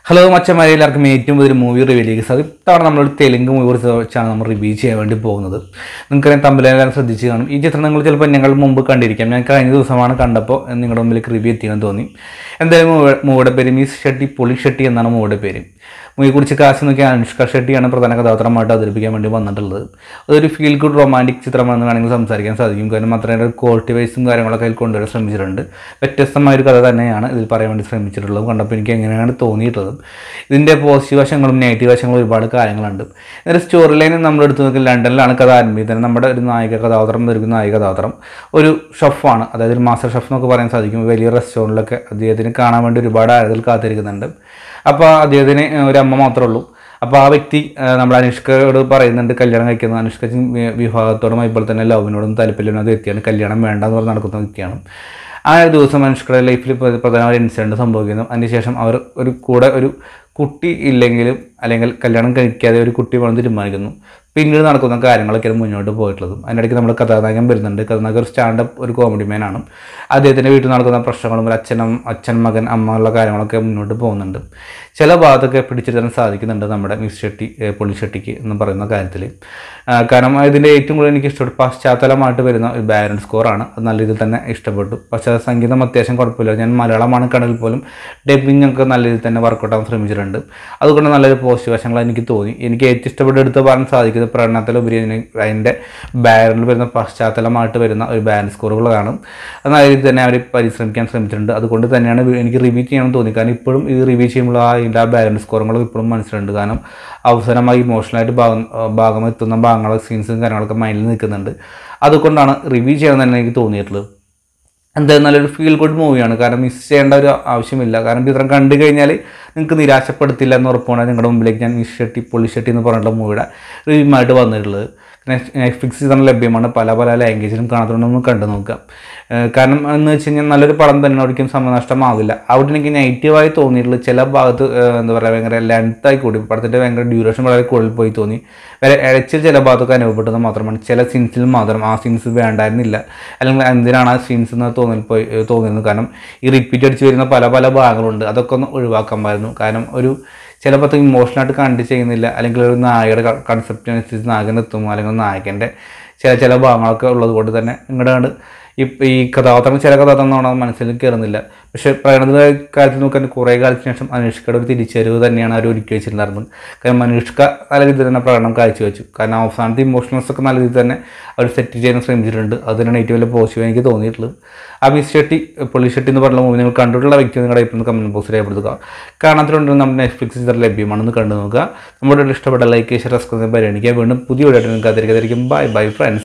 hello മച്ചന്മാരെ എല്ലാവർക്കും ഏറ്റവും പുതിയ മൂവി റിവ്യൂലേക്ക് അത് ഇത്തവണ നമ്മളൊരു തെലുങ്ക് മൂവി കുറിച്ച് വെച്ചാണ് നമ്മൾ റിവ്യൂ ചെയ്യാൻ വേണ്ടി പോകുന്നത് നിങ്ങൾക്കറിയാം തമ്മിലെല്ലാം ശ്രദ്ധിച്ച് കാണും ഈ ചിത്രം നിങ്ങൾ ചിലപ്പോൾ ഞങ്ങൾ മുമ്പ് കണ്ടിരിക്കാം ഞാൻ കഴിഞ്ഞ ദിവസമാണ് കണ്ടപ്പോൾ നിങ്ങളുടെ മുമ്പിലേക്ക് റിവ്യൂ എത്തിയെന്ന് തോന്നി എന്തായാലും മൂവി- മൂവിയുടെ പേര് മിസ് ഷെട്ടി പൊളി ഷെട്ടി എന്നാണ് മൂവിയുടെ പേര് മൂവിയെ കുറിച്ച് കാശ് നോക്കിയാൽ അനുഷ്ക ഷെട്ടിയാണ് പ്രധാന കഥാപാത്രമായിട്ട് അവതരിപ്പിക്കാൻ വേണ്ടി വന്നിട്ടുള്ളത് അതൊരു ഫീൽ ഗുഡ് റൊമാൻറ്റിക് ചിത്രമാണെന്ന് വേണമെങ്കിൽ സംസാരിക്കാൻ സാധിക്കും കാരണം അത്രയും ക്വാളിറ്റി വൈസും കാര്യങ്ങളൊക്കെ അതിൽ കൊണ്ടുവരാൻ ശ്രമിച്ചിട്ടുണ്ട് വ്യത്യസ്തമായ ഒരു കഥ തന്നെയാണ് ഇതിൽ പറയാൻ വേണ്ടി ശ്രമിച്ചിട്ടുള്ളത് കണ്ടപ്പോൾ എനിക്ക് എങ്ങനെയാണ് തോന്നിയിട്ടുള്ളത് ഇതിൻ്റെ പോസിറ്റീവ് വശങ്ങളും നെഗറ്റീവ് വശങ്ങളും ഒരുപാട് കാര്യങ്ങളുണ്ട് ഇതിൻ്റെ സ്റ്റോറി ലൈൻ നമ്മൾ എടുത്ത് നോക്കി ലണ്ടനിലാണ് കഥ ആരംഭിക്കുന്നത് നമ്മുടെ ഒരു നായിക കഥാപാത്രം ഒരു നായിക കഥാപാത്രം ഒരു ഷെഫാണ് അതായത് ഒരു മാസ്റ്റർ ഷെഫ് എന്നൊക്കെ പറയാൻ സാധിക്കും വലിയ റെസ്റ്റോറൻറ്റിലൊക്കെ അദ്ദേഹത്തിന് കാണാൻ വേണ്ടി ഒരുപാട് ആളുകൾ കാത്തിരിക്കുന്നുണ്ട് അപ്പോൾ അദ്ദേഹത്തിന് ഒരു അമ്മ മാത്രമേ ഉള്ളൂ അപ്പോൾ ആ വ്യക്തി ആ, നമ്മുടെ അനുഷ്കയോട് പറയുന്നുണ്ട് കല്യാണം കഴിക്കുന്നത് അനുഷ്ക വി- വിവാഹത്തോടും അതുപോലെ തന്നെ ലവിനോടും താല്പര്യമില്ലാത്ത വ്യക്തിയാണ് കല്യാണം വേണ്ട എന്ന് പറഞ്ഞ് നടക്കുന്ന വ്യക്തിയാണ് ആ ഒരു ദിവസം അനുഷ്കയുടെ ലൈഫിൽ പ്രധാനമായ ഇൻസിഡൻറ്റ് സംഭവിക്കുന്നു അതിനുശേഷം അവർ ഒരു കൂടെ ഒരു കുട്ടി ഇല്ലെങ്കിലും അല്ലെങ്കിൽ കല്യാണം കഴിക്കാതെ ഒരു കുട്ടി വേണം തീരുമാനിക്കുന്നു പിന്നീട് നടക്കുന്ന കാര്യങ്ങളൊക്കെയാണ് മുന്നോട്ട് പോയിട്ടുള്ളത് അതിനിടയ്ക്ക് നമ്മൾ കഥാനായകൻ വരുന്നുണ്ട് കഥാനായകൻ ഒരു സ്റ്റാൻഡപ്പ് ഒരു കോമഡി മാനാണ് അദ്ദേഹത്തിൻ്റെ വീട്ടിൽ നടക്കുന്ന പ്രശ്നങ്ങളും ഒരു അച്ഛനും അച്ഛൻ മകൻ അമ്മ ഉള്ള കാര്യങ്ങളൊക്കെ മുന്നോട്ട് പോകുന്നുണ്ട് ചില ഭാഗത്തൊക്കെ പിടിച്ചെടുക്കാൻ സാധിക്കുന്നുണ്ട് നമ്മുടെ മിസ് ഷെട്ടി ഏഹ് പൊളി ഷെട്ടിക്ക് എന്ന് പറയുന്ന കാര്യത്തിൽ കാരണം ഇതിൻ്റെ ഏറ്റവും കൂടുതൽ എനിക്ക് ഇഷ്ടപ്പെട്ടു പശ്ചാത്തലമായിട്ട് വരുന്ന ഒരു ബാലൻസ് സ്കോറാണ് അത് നല്ല രീതിയിൽ തന്നെ ഇഷ്ടപ്പെട്ടു പശ്ചാത്തല സംഗീതം അത്യാവശ്യം കുഴപ്പമില്ല ഞാൻ മലയാളമാണ് കടൽ പോലും ഡബിങ് ഒക്കെ നല്ല രീതിയിൽ തന്നെ വർക്കൗട്ട് ആവാൻ ശ്രമിച്ചിട്ടുണ്ട് അതുകൊണ്ട് നല്ലൊരു പോസിറ്റീവ് വശങ്ങൾ എനിക്ക് തോന്നി എനിക്ക് ഏറ്റവും ഇഷ്ടപ്പെട്ട എടുത്ത് പറയാൻ സാധിക്കുന്നത് പ്രണത്തിലുപരി അതിന് അതിൻ്റെ ബാരനിൽ വരുന്ന പശ്ചാത്തലമായിട്ട് വരുന്ന ഒരു ബാലൻസ് സ്കോറുകളാണ് അത് നല്ല രീതിയിൽ തന്നെ അവർ പരിശ്രമിക്കാൻ ശ്രമിച്ചിട്ടുണ്ട് അതുകൊണ്ട് തന്നെയാണ് വി- എനിക്ക് റിവ്യൂ ചെയ്യണമെന്ന് തോന്നി കാരണം ഇപ്പോഴും ഇത് റിവ്യൂ ചെയ്യുമ്പോൾ ആ ഇതിൻ്റെ ആ ബാലൻസ് സ്കോറുകളും ഇപ്പോഴും മനസ്സിലുണ്ട് കാരണം അവസരമായി ഇമോഷണലായിട്ട് ഭാഗം ഭാഗം എത്തുന്ന ഭാഗങ്ങളും സീൻസും കാര്യങ്ങളൊക്കെ മൈൻഡിൽ നിൽക്കുന്നുണ്ട് അതുകൊണ്ടാണ് റിവ്യൂ ചെയ്യണമെന്ന് തന്നെ എനിക്ക് തോന്നിയിട്ടുള്ളത് എന്തായാലും നല്ലൊരു ഫീൽ ഗുഡ് മൂവിയാണ് കാരണം മിസ് ചെയ്യേണ്ട ഒരു ആവശ്യമില്ല കാരണം ചിത്രം കണ്ടു കഴിഞ്ഞാൽ നിങ്ങൾക്ക് നിരാശപ്പെടുത്തില്ല എന്ന് ഉറപ്പാണ് നിങ്ങളുടെ മുമ്പിലേക്ക് ഞാൻ മിസ് ഷെട്ടി പൊളി ഷെട്ടി എന്ന് പറഞ്ഞിട്ടുള്ള മൂവിയുടെ റിവ്യൂ ആയിട്ട് വന്നിട്ടുള്ളത് നെറ്റ്ഫ്ലിക്സ് ചിത്രം ലഭ്യമാണ് പല പല ലാംഗ്വേജിലും കാണാത്തതുകൊണ്ടൊന്ന് കണ്ടു നോക്കാം ഏഹ് കാരണം എന്ന് വെച്ച് കഴിഞ്ഞാൽ നല്ലൊരു പടം തന്നെ ഒരിക്കലും സമനഷ്ടമാവില്ല അവിടെ എനിക്ക് നെഗറ്റീവായി തോന്നിയിട്ടുള്ള ചില ഭാഗത്ത് ഏഹ് എന്താ പറയുക ഭയങ്കര ലെങ്ത്തായി കൂടി പടത്തിൻ്റെ ഭയങ്കര ഡ്യൂറേഷൻ വളരെ കൂടുതൽ പോയി തോന്നി വേറെ ഇഴച്ചിൽ ചില ഭാഗത്തൊക്കെ അനുഭവപ്പെട്ടത് മാത്രമാണ് ചില സീൻസിൽ മാത്രം ആ സീൻസ് വേണ്ടായിരുന്നില്ല അല്ലെങ്കിൽ എന്തിനാണ് ആ സീൻസ് എന്ന് തോന്നൽ പോയി ഏഹ് തോന്നിയിരുന്നു കാരണം ഈ റിപ്പീറ്റ് അടിച്ച് വരുന്ന പല പല ഭാഗങ്ങളുണ്ട് അതൊക്കെ ഒന്ന് ഒഴിവാക്കാമായിരുന്നു കാരണം ഒരു ചിലപ്പോൾ ഇമോഷണലായിട്ട് കണ്ട് ചെയ്യുന്നില്ല അല്ലെങ്കിൽ ഒരു നായകയുടെ കൺസെപ്റ്റിനനുസരിച്ച് നായകൻ എത്തും അല്ലെങ്കിൽ നായകൻ്റെ ചില ചില ഭാഗങ്ങളൊക്കെ ഉള്ളത് കൊണ്ട് തന്നെ നിങ്ങളുടെ കണ്ട് ഈ ഈ കഥാപാത്രം ചില കഥാപാത്രം നമ്മൾ മനസ്സിൽ കയറുന്നില്ല പക്ഷേ പ്രകടന കാര്യത്തിൽ നോക്കാൻ കുറേ കാലത്തിന് ശേഷം അനുഷ്കയുടെ ഒരു തിരിച്ചറിവ് തന്നെയാണ് അവർ ഒരുക്കി വെച്ചിട്ടുണ്ടായിരുന്നത് കാരണം അനുഷ്ക നല്ല രീതിയിൽ തന്നെ പ്രകടനം കാഴ്ചവെച്ചു കാരണം അവസാനത്തെ ഇമോഷണൽസ് ഒക്കെ നല്ല രീതിയിൽ തന്നെ അവർ സെറ്റ് ചെയ്യാൻ ശ്രമിച്ചിട്ടുണ്ട് അത് തന്നെയാണ് ഏറ്റവും വലിയ പോസിറ്റീവ് എനിക്ക് തോന്നിയിട്ടുള്ളത് ആ മിസ് ഷെട്ടി പൊളി ഷെട്ടി എന്ന് പറഞ്ഞ മൂവി നിങ്ങൾ കണ്ടിട്ടുള്ള വ്യക്തി നിങ്ങളുടെ ഇപ്പോൾ കമൻറ്റ് ബോക്സിൽ രേഖപ്പെടുത്തുക കാണാത്തിലുണ്ടെങ്കിൽ നമ്മുടെ നെറ്റ്ഫ്ലിക്സ് ചിത്രം ലഭ്യമാണെന്ന് കണ്ടു നോക്കുക നമ്മുടെ ഇഷ്ടപ്പെട്ട ലൈക്ക് ഷെയർ സബ്സ്ക്രൈബ് പരിഗണിക്കുക വീണ്ടും പുതിയ വീഡിയോ നിങ്ങൾക്ക് അതിരിക്കാതിരിക്കും ബൈ ബൈ ഫ്രണ്ട്സ്